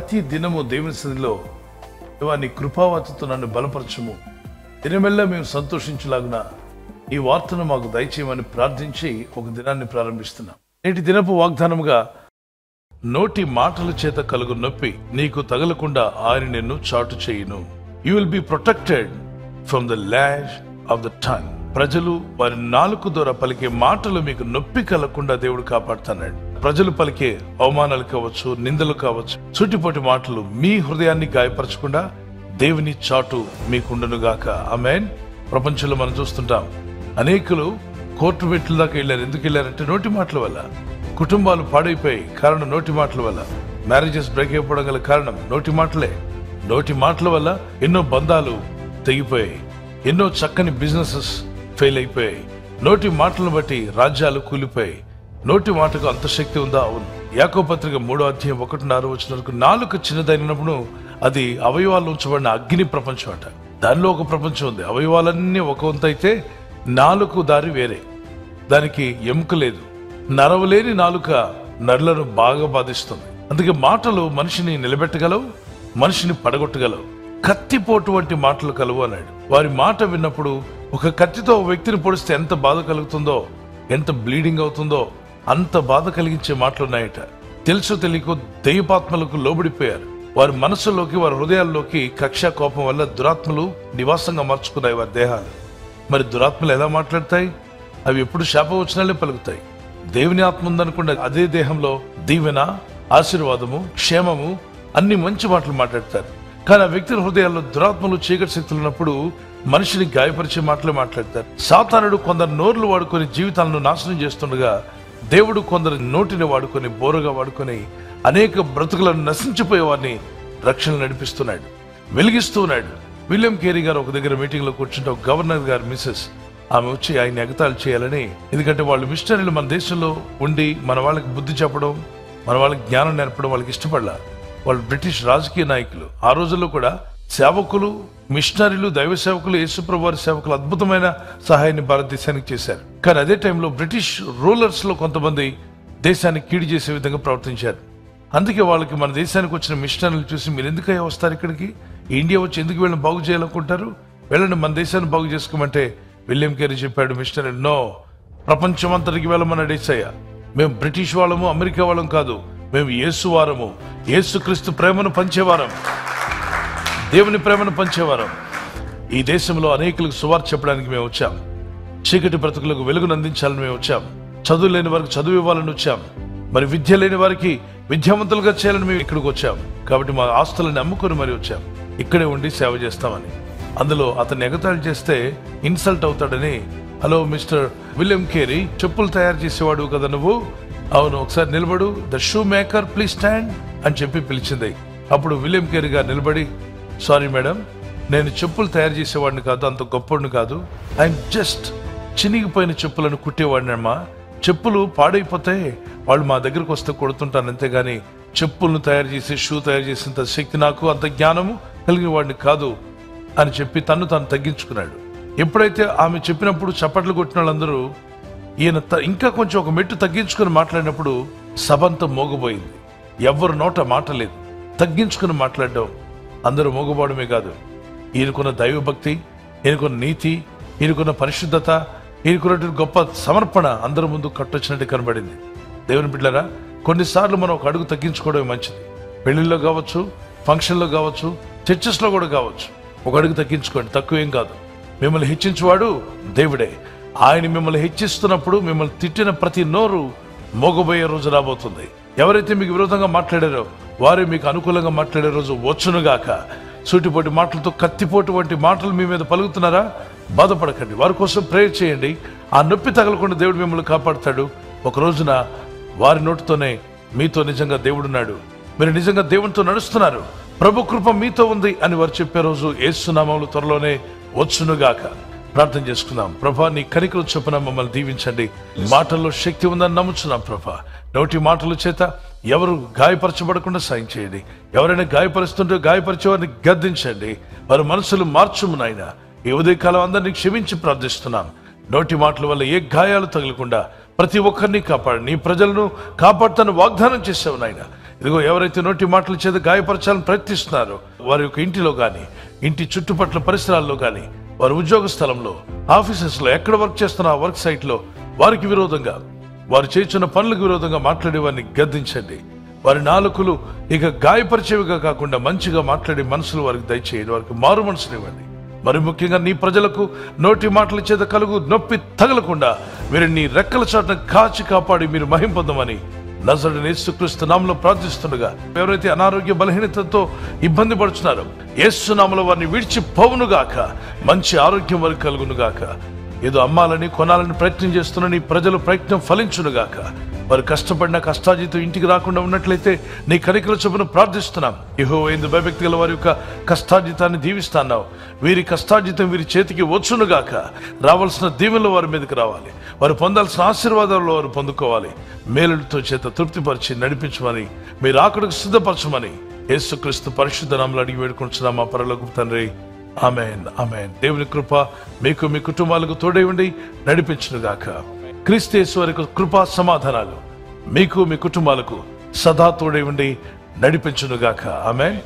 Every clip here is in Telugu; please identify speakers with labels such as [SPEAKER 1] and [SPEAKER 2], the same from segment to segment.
[SPEAKER 1] ప్రతి దినము దేవుని సన్నిధిలో దేవా నీ కృపావతితో నన్ను బలపరచము దినమెల్లా మేము సంతోషించలాగున ఈ వార్తను మాకు దయచేయమని ప్రార్థించి ఒక దినాన్ని ప్రారంభిస్తున్నాం నేటి దినపు వాగ్దానముగా నోటి మాటల చేత కలుగు నొప్పి నీకు తగలకుండా ఆయన నిన్ను చాటు చేయును you will be protected from the lash of the tongue ప్రజలు వారి నాలుగు ద్వారా పలికే మాటలు మీకు నొప్పి కలగకుండా దేవుడు కాపాడుతున్నాడు ప్రజలు పలికే అవమానాలు కావచ్చు నిందలు కావచ్చు చుట్టిపోటి మాటలు మీ హృదయాన్ని గాయపరచకుండా దేవుని చాటు మీకుండునుగాక ఆమెన్ ప్రపంచంలో మనం చూస్తుంటాం అనేకులు కోర్టు మెట్ల దాకా వెళ్ళారు ఎందుకు వెళ్ళారంటే నోటి మాటల వల్ల కుటుంబాలు పాడైపోయాయి కారణం నోటి మాటల వల్ల మ్యారేజెస్ బ్రేక్ అయిపోవడం గల కారణం నోటి మాటలే నోటి మాటల వల్ల ఎన్నో బంధాలు తెగిపోయాయి ఎన్నో చక్కని బిజినెసెస్ ఫెయిల్ అయిపోయాయి నోటి మాటలను బట్టి రాజ్యాలు కూలిపోయాయి నోటి మాటకు అంత శక్తి ఉందా అవును యాకో పత్రిక మూడో అధ్యాయం ఒకటిన్నర వచ్చిన వరకు నాలుగు చిన్నదైనప్పుడు అది అవయవాలు ఉంచబడిన అగ్ని ప్రపంచం అంట దానిలో ఒక ప్రపంచం ఉంది అవయవాలన్నీ ఒక వంతు అయితే నాలుగు దారి వేరే దానికి ఎముక లేదు నరవలేని నాలుక నరులను బాగా బాధిస్తుంది అందుకే మాటలు మనిషిని నిలబెట్టగలవు మనిషిని పడగొట్టగలవు కత్తిపోటు వంటి మాటలు కలవు అన్నాడు వారి మాట విన్నప్పుడు ఒక కత్తితో ఒక వ్యక్తిని పొడిస్తే ఎంత బాధ కలుగుతుందో ఎంత బ్లీడింగ్ అవుతుందో అంత బాధ కలిగించే మాటలు ఉన్నాయట తెలుసు తెలియకో దైవపాత్మలకు లోబడిపోయారు వారి మనసులోకి వారి హృదయాల్లోకి కక్ష కోపం వల్ల దురాత్మలు నివాసంగా మార్చుకున్నాయి వారి దేహాలు మరి దురాత్మలు ఎలా మాట్లాడతాయి అవి ఎప్పుడు శాపవచనాలే పలుకుతాయి దేవుని ఆత్మ ఉందనుకున్న అదే దేహంలో దీవెన ఆశీర్వాదము క్షేమము అన్ని మంచి మాటలు మాట్లాడతారు కానీ ఆ వ్యక్తుల హృదయాల్లో దురాత్మలు చీకటి శక్తులు ఉన్నప్పుడు మనిషిని గాయపరిచే మాటలు మాట్లాడతారు సాతానుడు కొందరు నోర్లు వాడుకొని జీవితాలను నాశనం చేస్తుండగా దేవుడు కొందరు నోటిని వాడుకొని బోరగా వాడుకొని అనేక బ్రతుకులను నశించిపోయే వారిని రక్షణ నడిపిస్తున్నాడు వెలిగిస్తూ ఉన్నాడు విలియం కేరీ గారు ఒక దగ్గర మీటింగ్ లో కూర్చుంటే ఒక గవర్నర్ గారు మిసెస్ ఆమె వచ్చి ఆయన ఎగతాళి చేయాలని ఎందుకంటే వాళ్ళు మిషనరీలు మన దేశంలో ఉండి మన వాళ్ళకి బుద్ధి చెప్పడం మన వాళ్ళకి జ్ఞానం నేర్పడం వాళ్ళకి ఇష్టపడలా వాళ్ళు బ్రిటిష్ రాజకీయ నాయకులు ఆ రోజుల్లో కూడా సేవకులు మిషనరీలు దైవ సేవకులు యేసుప్రభు వారి సేవకులు అద్భుతమైన సహాయాన్ని భారతదేశానికి చేశారు కానీ అదే టైంలో బ్రిటిష్ రూలర్స్ లో కొంతమంది దేశాన్ని కీడు చేసే విధంగా ప్రవర్తించారు అందుకే వాళ్ళకి మన దేశానికి వచ్చిన మిషనరీలు చూసి మీరు ఎందుకయ్యా వస్తారు ఇక్కడికి ఇండియా వచ్చి ఎందుకు వీళ్ళని బాగు చేయాలనుకుంటారు వెళ్ళండి మన దేశాన్ని బాగు చేసుకోమంటే విలియం కేరీ చెప్పాడు మిషనరీ నో ప్రపంచం అంతటికి వెళ్ళమన్నాడు ఏసయ్య మేము బ్రిటిష్ వాళ్ళము అమెరికా వాళ్ళం కాదు మేము యేసు వారము యేసుక్రీస్తు ప్రేమను పంచేవారం దేవుని ప్రేమను పంచేవారం ఈ దేశంలో అనేకులకు సువార్త చెప్పడానికి మేము వచ్చాం చీకటి బ్రతుకులకు వెలుగును అందించాలని మేము వచ్చాం చదువు లేని వారికి చదువు ఇవ్వాలని వచ్చాం మరి విద్య లేని వారికి విద్యావంతులుగా చేయాలని మేము ఇక్కడికి వచ్చాం కాబట్టి మా ఆస్తులను అమ్ముకొని మరి వచ్చాం ఇక్కడే ఉండి సేవ చేస్తామని అందులో అతన్ని ఎగతాళి చేస్తే ఇన్సల్ట్ అవుతాడని హలో మిస్టర్ విలియం కేరీ చెప్పులు తయారు చేసేవాడు కదా నువ్వు అవును ఒకసారి నిలబడు the shoe maker please stand అని చెప్పి పిలిచింది అప్పుడు విలియం కేరీ గారు నిలబడి సారీ మేడం నేను చెప్పులు తయారు చేసేవాడిని కాదు అంత గొప్పవాడిని కాదు ఐఎమ్ జస్ట్ చినిగిపోయిన చెప్పులను కుట్టేవాడినమ్మా చెప్పులు పాడైపోతే వాళ్ళు మా దగ్గరకు వస్తే కొడుతుంటాను అంతేగాని చెప్పులను తయారు చేసి షూ తయారు చేసేంత శక్తి నాకు అంత జ్ఞానము కలిగిన వాడిని కాదు అని చెప్పి తను తాను తగ్గించుకున్నాడు ఎప్పుడైతే ఆమె చెప్పినప్పుడు చప్పట్లు కొట్టిన వాళ్ళందరూ ఈయన త- ఇంకా కొంచెం ఒక మెట్టు తగ్గించుకుని మాట్లాడినప్పుడు సభంతా మోగబోయింది ఎవ్వరు నోట మాట లేదు తగ్గించుకుని మాట్లాడడం అందరూ మోగపోవడమే కాదు ఈయనకున్న దైవభక్తి ఈయనకున్న నీతి ఈయనకున్న పరిశుద్ధత ఈయనకున్నటువంటి గొప్ప సమర్పణ అందరి ముందు కట్టొచ్చినట్టు కనబడింది దేవుని బిడ్డరా కొన్నిసార్లు మనం ఒక అడుగు తగ్గించుకోవడమే మంచిది పెళ్లిలో కావచ్చు ఫంక్షన్లో కావచ్చు చర్చెస్లో కూడా కావచ్చు ఒక అడుగు తగ్గించుకోండి తక్కువేం కాదు మిమ్మల్ని హెచ్చించువాడు దేవుడే ఆయన మిమ్మల్ని హెచ్చిస్తున్నప్పుడు మిమ్మల్ని తిట్టిన ప్రతి నోరు మోగబోయే రోజు రాబోతుంది ఎవరైతే మీకు విరోధంగా మాట్లాడారో వారే మీకు అనుకూలంగా మాట్లాడే రోజు వచ్చునుగాక సూటిపోటి మాటలతో కత్తిపోటు వంటి మాటలు మీ మీద పలుకుతున్నారా బాధపడకండి వారి కోసం ప్రేయర్ చేయండి ఆ నొప్పి తగలకుండా దేవుడు మిమ్మల్ని కాపాడుతాడు ఒక రోజున వారి నోటితోనే మీతో నిజంగా దేవుడున్నాడు మీరు నిజంగా దేవునితో నడుస్తున్నారు ప్రభు కృప మీతో ఉంది అని వారు చెప్పే రోజు ఏసునామాలు త్వరలోనే వచ్చునుగాక ప్రార్థన చేసుకుందాం ప్రభా నీ కనికలు చొప్పున మమ్మల్ని దీవించండి మాటల్లో శక్తి ఉందని నమ్ముచున్నాం ప్రభా నోటి మాటల చేత ఎవరు గాయపరచబడకుండా సాయం చేయండి ఎవరైనా గాయపరుస్తుంటే గాయపరిచే వారిని గద్దించండి వారి మనసులు మార్చుము నాయన ఈ ఉదయకాలం అందరినీ క్షమించి ప్రార్థిస్తున్నాం నోటి మాటల వల్ల ఏ గాయాలు తగలకుండా ప్రతి ఒక్కరిని కాపాడు నీ ప్రజలను కాపాడుతాను వాగ్దానం చేసావు నాయన ఇదిగో ఎవరైతే నోటి మాటల చేత గాయపరచాలని ప్రయత్నిస్తున్నారో వారి యొక్క ఇంటిలో కానీ ఇంటి చుట్టుపట్ల పరిసరాల్లో కానీ వారి ఉద్యోగ స్థలంలో ఆఫీసెస్ లో ఎక్కడ వర్క్ చేస్తున్న ఆ వర్క్ సైట్ లో వారికి విరోధంగా వారు చేస్తున్న పనులకు విరోధంగా మాట్లాడే వారిని గద్దించండి వారి నాలుకలు ఇక గాయపరిచేవిగా కాకుండా మంచిగా మాట్లాడే మనసులు వారికి దయచేయండి వారికి మారు మనసునివ్వండి మరి ముఖ్యంగా నీ ప్రజలకు నోటి మాటల చేత కలుగు నొప్పి తగలకుండా మీరు నీ రెక్కల చాటును కాచి కాపాడి మీరు మహింపొందమని నజరుని యేసుక్రీస్తు నామలో ప్రార్థిస్తుండగా ఎవరైతే అనారోగ్య బలహీనతతో ఇబ్బంది పడుతున్నారో యేసు నామలో వారిని విడిచి పోవునుగాక మంచి ఆరోగ్యం వారికి కలుగునుగాక ఏదో అమ్మాలని కొనాలని ప్రయత్నం చేస్తున్న నీ ప్రజల ప్రయత్నం ఫలించునుగాక వారు కష్టపడిన కష్టాజీతం ఇంటికి రాకుండా ఉన్నట్లయితే నీ కనికల చొప్పున ప్రార్థిస్తున్నాం ఇహో ఏంది భయభక్తి గల వారి యొక్క కష్టాజీతాన్ని దీవిస్తున్నావు వీరి కష్టాజీతం వీరి చేతికి వచ్చునుగాక రావాల్సిన దీవెనలు వారి మీదకి రావాలి వారు పొందాల్సిన ఆశీర్వాదాలు వారు పొందుకోవాలి మేలులతో చేత తృప్తిపరిచి నడిపించమని మీరు ఆకడకు సిద్ధపరచమని యేసుక్రీస్తు పరిశుద్ధ నామలు అడిగి వేడుకుంటున్నాం మా పరలోకి తండ్రి ఆమెన్ ఆమెన్ దేవుని కృప మీకు మీ కుటుంబాలకు తోడేయండి నడిపించునుగాక క్రీస్తు యేసు వారి యొక్క కృపా సమాధానాలు మీకు మీ కుటుంబాలకు సదా తోడేయండి నడిపించునుగాక ఆమెన్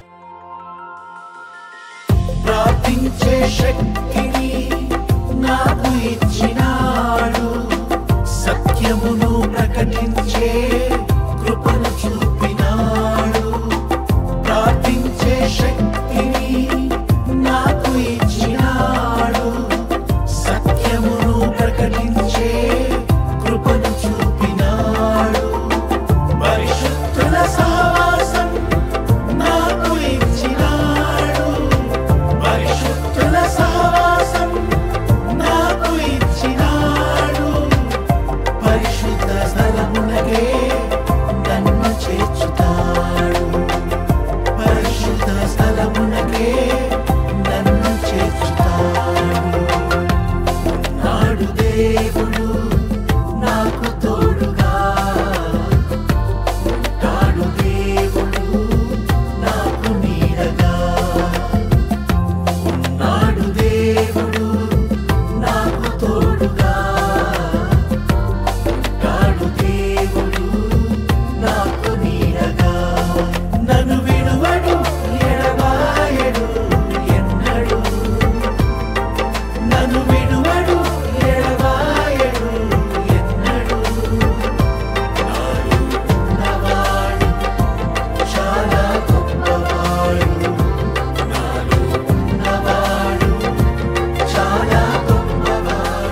[SPEAKER 2] ప్రార్థించే శక్తిని నాకు ఇచ్చినాడు సత్యమును ప్రకటించే కృపను చూపినాడు ప్రార్థించే శక్తిని నాకు ఇచ్చినాడు సత్యమును ప్రకటించే కృపను చూపినాడు పరిశుద్ధుల సహవాసం నాకు ఇచ్చినాడు పరిశుద్ధుల సహవాసం నాకు ఇచ్చినాడు పరిశుద్ధ స్థలమునకే నన్ను చేర్చుతాడు పరిశుద్ధ స్థలమునకే నన్ను చేర్చుతాడు నాడు దేవుడు నాకు తోడుగా ఉంటాడు దేవుడు నాకు నీడగా ఉన్నాడు దేవుడు నాకు తోడుగా ఉంటాడు దేవుడు నాకు నీడగా నన్ను విడువడు ఎడబాయడు ఎన్నడు నన్ను విడువడు ఎడబాయడు ఎన్నడు నాడు ఉన్నవాడు చాలా గొప్పవాడు నాలో ఉన్నవాడు చాలా గొప్పవాడు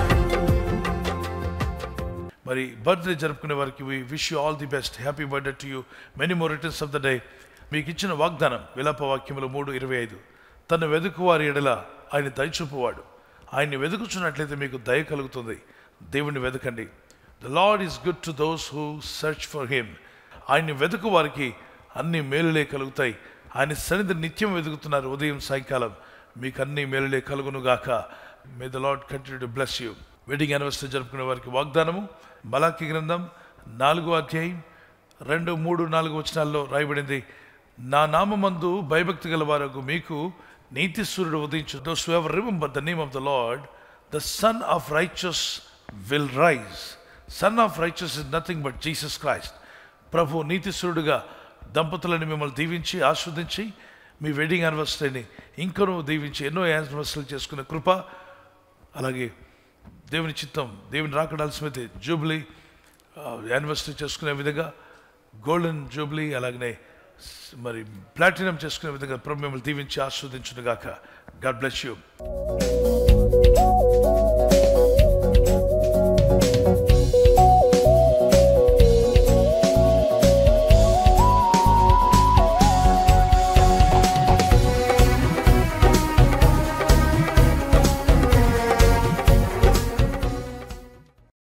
[SPEAKER 1] మరి బర్త్డే జరుపుకునే వారికి we wish you all the best happy birthday to you many more returns of the day మీకు ఇచ్చిన వాగ్దానం విలాప వాక్యములు మూడు ఇరవై ఐదు తన వెదుకువారి ఎడల ఆయన దయచూపువాడు ఆయన్ని వెతుకుచున్నట్లయితే మీకు దయ కలుగుతుంది దేవుణ్ణి వెతకండి the Lord is good to those who search for him ఆయన్ని వెతుకు వారికి అన్ని మేలులే కలుగుతాయి ఆయన సన్నిధి నిత్యం వెతుకుతున్నారు ఉదయం సాయంకాలం మీకు అన్ని మేలులే కలుగునుగాక may the Lord continue to bless you wedding anniversary జరుపుకునే వారికి వాగ్దానము మలాకి గ్రంథం నాలుగో అధ్యాయం రెండు మూడు నాలుగు వచనాల్లో రాయబడింది నా నామందు భయభక్తి గల వారకు మీకు నీతి సూర్యుడు ఉదయించు those ever remember the name of the Lord the sun of righteous will rise sun of righteous is nothing but Jesus Christ ప్రభు నీతి సూర్యుడుగా దంపతులను మిమ్మల్ని దీవించి ఆస్వాదించి మీ వెడ్డింగ్ యానివర్సరీని ఇంకనూ దీవించి ఎన్నో యానివర్సరీలు చేసుకునే కృప అలాగే దేవుని చిత్తం దేవుని రాకడాల్సినైతే జూబ్లీ యానివర్సరీ చేసుకునే విధంగా గోల్డెన్ జూబ్లీ అలాగనే స్- మరి ప్లాటినం చేసుకునే విధంగా ప్రభు మిమ్మల్ని దీవించి ఆస్వాదించునుగాక గాడ్ బ్లెస్ యూ